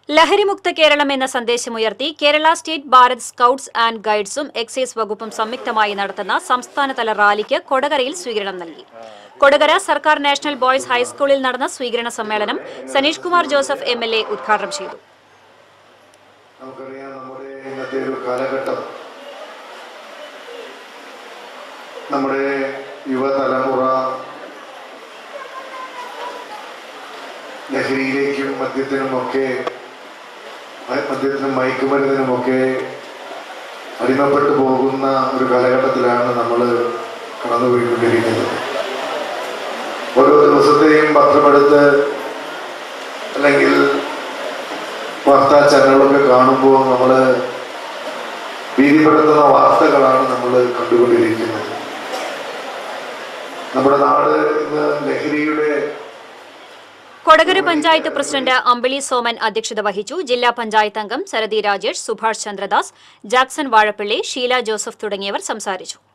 ലഹരിമുക്ത കേരളം എന്ന സന്ദേശമുയർത്തി Kerala state Bharat scouts and ഗൈഡ്സും എക്സൈസ് വകുപ്പും സംയുക്തമായി നടത്തുന്ന സംസ്ഥാനതല റാലിക്ക് കൊടകരയിൽ സ്വീകരണം നൽകി കൊടകര സർക്കാർ നാഷണൽ ബോയ്സ് ഹൈസ്കൂളിൽ നടന്ന സ്വീകരണ സമ്മേളനം Saneesh Kumar Joseph M L A ഉദ്ഘാടനം ചെയ്തു നമുക്കറിയാം നമ്മുടെ ഇന്നത്തെ ഒരു കാലഘട്ടം നമ്മുടെ യുവതലമുറ ലഹരിയിലേക്കും മദ്യത്തിനുമൊക്കെ മ- മദ്യത്തിനും മയക്കുമരുന്നിനുമൊക്കെ അടിമപ്പെട്ടു പോകുന്ന ഒരു കാലഘട്ടത്തിലാണ് നമ്മൾ കടന്നുപോയിക്കൊണ്ടിരിക്കുന്നത് ഓരോ ദിവസത്തെയും പത്രമെടുത്ത് അല്ലെങ്കിൽ വാർത്താ ചാനലുകളൊക്കെ കാണുമ്പോൾ നമ്മൾ ഭീതിപ്പെടുത്തുന്ന വാർത്തകളാണ് നമ്മൾ കണ്ടുകൊണ്ടിരിക്കുന്നത് നമ്മുടെ നാട് ഇന്ന് ലഹരിയുടെ കൊടകര പഞ്ചായത്ത് പ്രസിഡന്റ് അമ്പിളി സോമൻ അധ്യക്ഷത വഹിച്ചു ജില്ലാ പഞ്ചായത്ത് അംഗം സരതി രാജേഷ് സുഭാഷ് ചന്ദ്രദാസ് ജാക്സൺ വാഴപ്പിള്ളി ഷീല ജോസഫ് തുടങ്ങിയവർ സംസാരിച്ചു